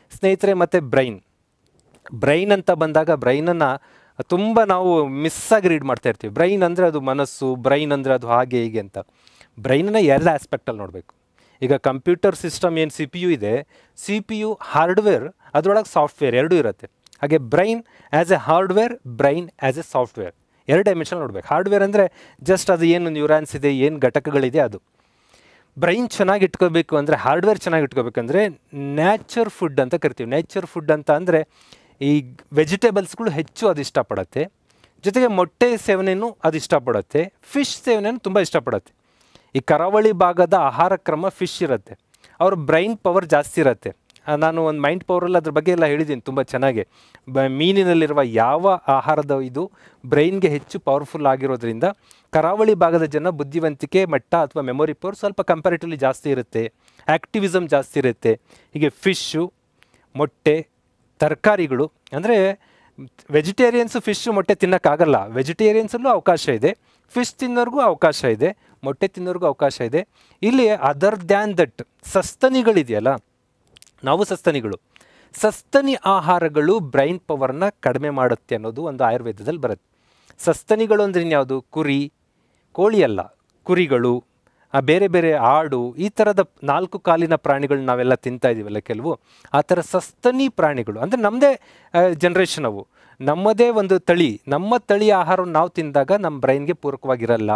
ಸ್ನೇಹಿತರೆ ಮತ್ತು brain brain ಅಂತ ಬಂದಾಗ ಬ್ರೈನನ್ನು ತುಂಬ ನಾವು ಮಿಸ್ ಆಗಿ ರೀಡ್ ಮಾಡ್ತಾ ಇರ್ತೀವಿ ಬ್ರೈನ್ ಅಂದರೆ ಅದು ಮನಸ್ಸು ಬ್ರೈನ್ ಅಂದರೆ ಅದು ಹಾಗೆ ಹೀಗೆ ಅಂತ ಬ್ರೈನನ್ನ ಎಲ್ಲ ಆಸ್ಪೆಕ್ಟಲ್ಲಿ ನೋಡಬೇಕು ಈಗ ಕಂಪ್ಯೂಟರ್ ಸಿಸ್ಟಮ್ ಏನು ಸಿ ಪಿ ಯು ಇದೆ ಸಿ ಪಿ ಯು ಹಾರ್ಡ್ವೇರ್ ಅದರೊಳಗೆ ಸಾಫ್ಟ್ವೇರ್ ಎರಡೂ ಇರುತ್ತೆ ಹಾಗೆ brain as a hardware brain as a software ಎರಡು ಡೈಮೆನ್ಷನ್ ನೋಡಬೇಕು ಹಾರ್ಡ್ವೇರ್ ಅಂದರೆ ಜಸ್ಟ್ ಅದು ಏನು ನ್ಯೂರಾನ್ಸ್ ಇದೆ ಏನು ಘಟಕಗಳಿದೆ ಅದು ಬ್ರೈನ್ ಚೆನ್ನಾಗಿ ಇಟ್ಕೋಬೇಕು ಅಂದರೆ ಹಾರ್ಡ್ವೇರ್ ಚೆನ್ನಾಗಿ ಇಟ್ಕೋಬೇಕಂದ್ರೆ ನ್ಯಾಚರ್ ಫುಡ್ ಅಂತ ಕರಿತೀವಿ ನ್ಯಾಚರ್ ಫುಡ್ ಅಂತ ಅಂದರೆ ಈ ವೆಜಿಟೇಬಲ್ಸ್ಗಳು ಹೆಚ್ಚು ಅದು ಇಷ್ಟಪಡುತ್ತೆ ಜೊತೆಗೆ ಮೊಟ್ಟೆ ಸೇವನೆಯೂ ಅದು ಇಷ್ಟಪಡುತ್ತೆ ಫಿಶ್ ಸೇವನೆಯೂ ತುಂಬ ಇಷ್ಟಪಡುತ್ತೆ ಈ ಕರಾವಳಿ ಭಾಗದ ಆಹಾರ ಕ್ರಮ ಫಿಶ್ ಇರುತ್ತೆ ಅವ್ರ ಬ್ರೈನ್ ಪವರ್ ಜಾಸ್ತಿ ಇರುತ್ತೆ ಆ, ನಾನು ಒಂದು ಮೈಂಡ್ ಪವರಲ್ಲಿ ಅದ್ರ ಬಗ್ಗೆ ಎಲ್ಲ ಹೇಳಿದ್ದೀನಿ ತುಂಬ ಚೆನ್ನಾಗಿ ಬ ಮೀನಿನಲ್ಲಿರುವ ಯಾವ ಆಹಾರದ ಇದು ಬ್ರೈನ್ಗೆ ಹೆಚ್ಚು ಪವರ್ಫುಲ್ ಆಗಿರೋದ್ರಿಂದ ಕರಾವಳಿ ಭಾಗದ ಜನ ಬುದ್ಧಿವಂತಿಕೆ ಮಟ್ಟ ಅಥವಾ ಮೆಮೊರಿ ಪವರ್ ಸ್ವಲ್ಪ ಕಂಪ್ಯಾರಿಟಿವ್ಲಿ ಜಾಸ್ತಿ ಇರುತ್ತೆ ಆ್ಯಕ್ಟಿವಿಸಮ್ ಜಾಸ್ತಿ ಇರುತ್ತೆ ಹೀಗೆ ಫಿಶ್ಶು ಮೊಟ್ಟೆ ತರಕಾರಿಗಳು ಅಂದರೆ ವೆಜಿಟೇರಿಯನ್ಸು ಫಿಶ್ ಮೊಟ್ಟೆ ತಿನ್ನೋಕ್ಕಾಗಲ್ಲ ವೆಜಿಟೇರಿಯನ್ಸಲ್ಲೂ ಅವಕಾಶ ಇದೆ ಫಿಶ್ ತಿನ್ನೋರ್ಗೂ ಅವಕಾಶ ಇದೆ ಮೊಟ್ಟೆ ತಿನ್ನೋರ್ಗೂ ಅವಕಾಶ ಇದೆ ಇಲ್ಲಿ ಅದರ್ ದ್ಯಾನ್ ದಟ್ ಸಸ್ತನಿಗಳಿದೆಯಲ್ಲ ನಾವು ಸಸ್ತನಿಗಳು ಸಸ್ತನಿ ಆಹಾರಗಳು ಬ್ರೈನ್ ಪವರ್ನ ಕಡಿಮೆ ಮಾಡುತ್ತೆ ಅನ್ನೋದು ಒಂದು ಆಯುರ್ವೇದದಲ್ಲಿ ಬರುತ್ತೆ ಸಸ್ತನಿಗಳು ಅಂದ್ರೆ ಇನ್ಯಾವುದು ಕುರಿ ಕೋಳಿ ಅಲ್ಲ ಕುರಿಗಳು ಆ ಬೇರೆ ಬೇರೆ ಆಡು ಈ ಥರದ ನಾಲ್ಕು ಕಾಲಿನ ಪ್ರಾಣಿಗಳು ನಾವೆಲ್ಲ ತಿಂತಾ ಇದೀವಲ್ಲ ಕೆಲವು ಆ ಥರ ಸಸ್ತನಿ ಪ್ರಾಣಿಗಳು ಅಂದರೆ ನಮ್ಮದೇ ಜನ್ರೇಷನ್ ಅವು ನಮ್ಮದೇ ಒಂದು ತಳಿ ನಮ್ಮ ತಳಿ ಆಹಾರವನ್ನು ನಾವು ತಿಂದಾಗ ನಮ್ಮ ಬ್ರೈನ್ಗೆ ಪೂರಕವಾಗಿರಲ್ಲ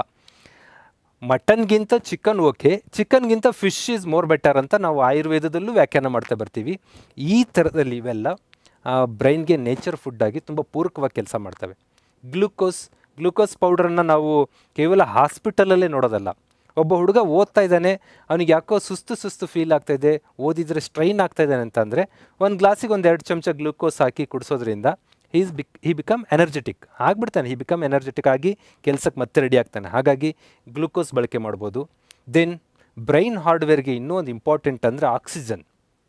ಮಟನ್ಗಿಂತ ಚಿಕನ್ ಓಕೆ ಚಿಕನ್ಗಿಂತ ಫಿಶ್ ಈಸ್ ಮೋರ್ ಬೆಟರ್ ಅಂತ ನಾವು ಆಯುರ್ವೇದದಲ್ಲೂ ವ್ಯಾಖ್ಯಾನ ಮಾಡ್ತಾ ಬರ್ತೀವಿ ಈ ಥರದಲ್ಲಿ ಇವೆಲ್ಲ ಬ್ರೈನ್ಗೆ ನೇಚರ್ ಫುಡ್ಡಾಗಿ ತುಂಬ ಪೂರಕವಾಗಿ ಕೆಲಸ ಮಾಡ್ತವೆ ಗ್ಲೂಕೋಸ್ ಗ್ಲೂಕೋಸ್ ಪೌಡ್ರನ್ನು ನಾವು ಕೇವಲ ಹಾಸ್ಪಿಟಲಲ್ಲೇ ನೋಡೋದಲ್ಲ ಒಬ್ಬ ಹುಡುಗ ಓದ್ತಾ ಇದ್ದಾನೆ ಅವನಿಗೆ ಯಾಕೋ ಸುಸ್ತು ಸುಸ್ತು ಫೀಲ್ ಆಗ್ತಾ ಇದೆ ಓದಿದರೆ ಸ್ಟ್ರೈನ್ ಆಗ್ತಾ ಇದ್ದಾನೆ ಅಂತಂದರೆ ಒಂದು ಗ್ಲಾಸಿಗೆ ಒಂದು ಎರಡು ಚಮಚ ಗ್ಲೂಕೋಸ್ ಹಾಕಿ ಕುಡಿಸೋದ್ರಿಂದ is be he become energetic ಆಗ್ಬಿಡ್ತಾನೆ ಹಿ ಬಿಕಮ್ ಎನರ್ಜೆಟಿಕ್ ಆಗಿ ಕೆಲಸಕ್ಕೆ ಮತ್ತೆ ರೆಡಿ ಆಗ್ತಾನೆ ಹಾಗಾಗಿ ಗ್ಲೂಕೋಸ್ ಬಳಕೆ ಮಾಡ್ಬೋದು ದೆನ್ ಬ್ರೈನ್ ಹಾರ್ಡ್ವೇರ್ಗೆ ಇನ್ನೂ ಒಂದು ಇಂಪಾರ್ಟೆಂಟ್ ಅಂದರೆ ಆಕ್ಸಿಜನ್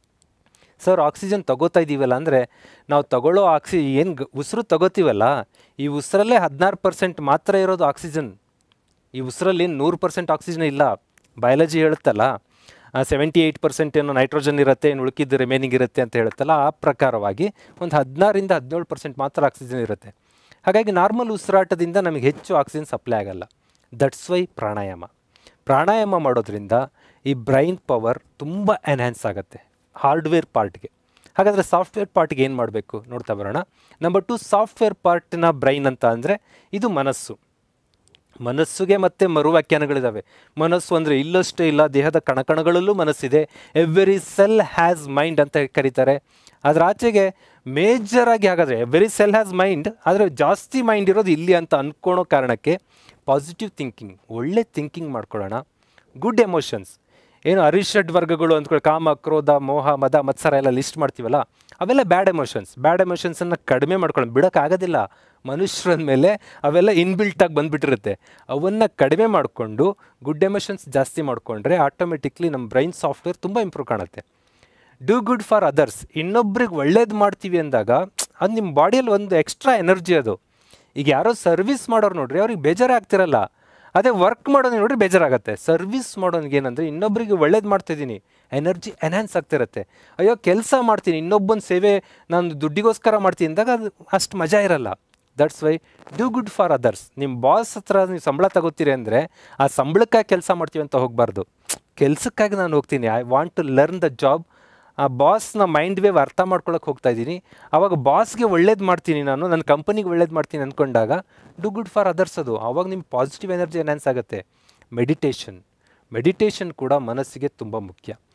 ಸರ್ ಆಕ್ಸಿಜನ್ ತಗೋತಾ ಇದ್ದೀವಲ್ಲ ಅಂದರೆ ನಾವು ತಗೊಳ್ಳೋ ಆಕ್ಸಿ ಏನು ಗ ಉಸಿರು ತಗೋತೀವಲ್ಲ ಈ ಉಸಿರಲ್ಲೇ ಹದಿನಾರು ಪರ್ಸೆಂಟ್ ಮಾತ್ರ ಇರೋದು ಆಕ್ಸಿಜನ್ ಈ ಉಸಿರಲ್ಲಿ ನೂರು ಪರ್ಸೆಂಟ್ ಆಕ್ಸಿಜನ್ ಇಲ್ಲ ಬಯಾಲಜಿ ಹೇಳುತ್ತಲ್ಲ ಸೆವೆಂಟಿ ಏಯ್ಟ್ ಪರ್ಸೆಂಟ್ ಏನೋ ನೈಟ್ರೋಜನ್ ಇರುತ್ತೆ ಇನ್ನು ಉಳುಕಿದ್ದು ರಿಮೈನಿಂಗ್ ಇರುತ್ತೆ ಅಂತ ಹೇಳುತ್ತಲ್ಲ ಆ ಪ್ರಕಾರವಾಗಿ ಒಂದು ಹದಿನಾರಿಂದ ಹದಿನೇಳು ಪರ್ಸೆಂಟ್ ಮಾತ್ರ ಆಕ್ಸಿಜನ್ ಇರುತ್ತೆ ಹಾಗಾಗಿ ನಾರ್ಮಲ್ ಉಸಿರಾಟದಿಂದ ನಮಗೆ ಹೆಚ್ಚು ಆಕ್ಸಿಜನ್ ಸಪ್ಲೈ ಆಗಲ್ಲ ದಟ್ಸ್ ವೈ ಪ್ರಾಣಾಯಾಮ ಪ್ರಾಣಾಯಾಮ ಮಾಡೋದ್ರಿಂದ ಈ ಬ್ರೈನ್ ಪವರ್ ತುಂಬ ಎನ್ಹ್ಯಾನ್ಸ್ ಆಗುತ್ತೆ ಹಾರ್ಡ್ವೇರ್ ಪಾರ್ಟ್ಗೆ ಹಾಗಾದರೆ ಸಾಫ್ಟ್ವೇರ್ ಪಾರ್ಟ್ಗೆ ಏನು ಮಾಡಬೇಕು ನೋಡ್ತಾ ಬರೋಣ ನಂಬರ್ ಟು ಸಾಫ್ಟ್ವೇರ್ ಪಾರ್ಟ್ನ ಬ್ರೈನ್ ಅಂತ ಅಂದರೆ ಇದು ಮನಸ್ಸು ಮನಸ್ಸಿಗೆ ಮತ್ತೆ ಮರು ವ್ಯಾಖ್ಯಾನಗಳಿದ್ದಾವೆ ಮನಸ್ಸು ಅಂದರೆ ಇಲ್ಲಷ್ಟೇ ಇಲ್ಲ ದೇಹದ ಕಣಕಣಗಳಲ್ಲೂ ಮನಸ್ಸಿದೆ ಎವ್ರಿ ಸೆಲ್ ಹ್ಯಾಸ್ ಮೈಂಡ್ ಅಂತ ಕರೀತಾರೆ ಅದರ ಆಚೆಗೆ ಮೇಜರಾಗಿ ಹಾಗಾದರೆ ಎವ್ರಿ ಸೆಲ್ ಹ್ಯಾಸ್ ಮೈಂಡ್ ಆದರೆ ಜಾಸ್ತಿ ಮೈಂಡ್ ಇರೋದು ಇಲ್ಲಿ ಅಂತ ಅಂದ್ಕೊಳೋ ಕಾರಣಕ್ಕೆ ಪಾಸಿಟಿವ್ ಥಿಂಕಿಂಗ್ ಒಳ್ಳೆ ಥಿಂಕಿಂಗ್ ಮಾಡ್ಕೊಳ್ಳೋಣ ಗುಡ್ ಎಮೋಷನ್ಸ್ ಏನು ಅರಿಷಡ್ ವರ್ಗಗಳು ಅಂದ್ಕೊಳ್ಳಿ ಕಾಮ ಕ್ರೋಧ ಮೋಹ ಮದ ಮತ್ಸರ ಎಲ್ಲ ಲಿಸ್ಟ್ ಮಾಡ್ತೀವಲ್ಲ ಅವೆಲ್ಲ ಬ್ಯಾಡ್ ಎಮೋಷನ್ಸ್ ಬ್ಯಾಡ್ ಎಮೋಷನ್ಸನ್ನು ಕಡಿಮೆ ಮಾಡ್ಕೊಳ್ಳೋಣ ಬಿಡೋಕ್ಕಾಗೋದಿಲ್ಲ ಮನುಷ್ಯರ ಮೇಲೆ ಅವೆಲ್ಲ ಇನ್ಬಿಲ್ಟಾಗಿ ಬಂದುಬಿಟ್ಟಿರುತ್ತೆ ಅವನ್ನು ಕಡಿಮೆ ಮಾಡಿಕೊಂಡು ಗುಡ್ ಎಮೋಷನ್ಸ್ ಜಾಸ್ತಿ ಮಾಡಿಕೊಂಡ್ರೆ ಆಟೋಮೆಟಿಕ್ಲಿ ನಮ್ಮ ಬ್ರೈನ್ ಸಾಫ್ಟ್ವೇರ್ ತುಂಬ ಇಂಪ್ರೂವ್ ಕಾಣುತ್ತೆ ಡೂ ಗುಡ್ ಫಾರ್ ಅದರ್ಸ್ ಇನ್ನೊಬ್ರಿಗೆ ಒಳ್ಳೇದು ಮಾಡ್ತೀವಿ ಅಂದಾಗ ಅದು ನಿಮ್ಮ ಬಾಡಿಯಲ್ಲಿ ಒಂದು ಎಕ್ಸ್ಟ್ರಾ ಎನರ್ಜಿ ಅದು ಈಗ ಯಾರೋ ಸರ್ವಿಸ್ ಮಾಡೋರು ನೋಡ್ರಿ ಅವ್ರಿಗೆ ಬೇಜಾರೇ ಆಗ್ತಿರಲ್ಲ ಅದೇ ವರ್ಕ್ ಮಾಡೋದು ನೋಡ್ರಿ ಬೇಜಾರಾಗತ್ತೆ ಸರ್ವಿಸ್ ಮಾಡೋನಿಗೆ ಏನಂದರೆ ಇನ್ನೊಬ್ಬರಿಗೆ ಒಳ್ಳೇದು ಮಾಡ್ತಿದ್ದೀನಿ ಎನರ್ಜಿ ಎನ್ಹ್ಯಾನ್ಸ್ ಆಗ್ತಿರತ್ತೆ ಅಯ್ಯೋ ಕೆಲಸ ಮಾಡ್ತೀನಿ ಇನ್ನೊಬ್ಬನ ಸೇವೆ ನಾನು ದುಡ್ಡಿಗೋಸ್ಕರ ಮಾಡ್ತೀನಿ ಅಂದಾಗ ಅದು ಅಷ್ಟು ಮಜಾ ಇರಲ್ಲ that's why do good for others ನಿಮ್ಮ ಬಾಸ್ ಹತ್ರ ನೀವು ಸಂಬಳ ತಗೋತೀರಿ ಅಂದರೆ ಆ ಸಂಬಳಕ್ಕಾಗಿ ಕೆಲಸ ಮಾಡ್ತೀವಿ ಅಂತ ಹೋಗಬಾರ್ದು ಕೆಲಸಕ್ಕಾಗಿ ನಾನು ಹೋಗ್ತೀನಿ I want to learn the job ಆ ಬಾಸ್ನ ಮೈಂಡ್ ವೇವ್ ಅರ್ಥ ಮಾಡ್ಕೊಳಕ್ಕೆ ಹೋಗ್ತಾ ಇದ್ದೀನಿ ಆವಾಗ ಬಾಸ್ಗೆ ಒಳ್ಳೇದು ಮಾಡ್ತೀನಿ ನಾನು ನನ್ನ ಕಂಪನಿಗೆ ಒಳ್ಳೇದು ಮಾಡ್ತೀನಿ ಅಂದ್ಕೊಂಡಾಗ ಡು ಗುಡ್ ಫಾರ್ ಅದರ್ಸ್ ಅದು ಆವಾಗ ನಿಮ್ಮ ಪಾಸಿಟಿವ್ ಎನರ್ಜಿ ಎನ್ಹಾನ್ಸ್ ಆಗುತ್ತೆ ಮೆಡಿಟೇಷನ್ ಮೆಡಿಟೇಷನ್ ಕೂಡ ಮನಸ್ಸಿಗೆ ತುಂಬ ಮುಖ್ಯ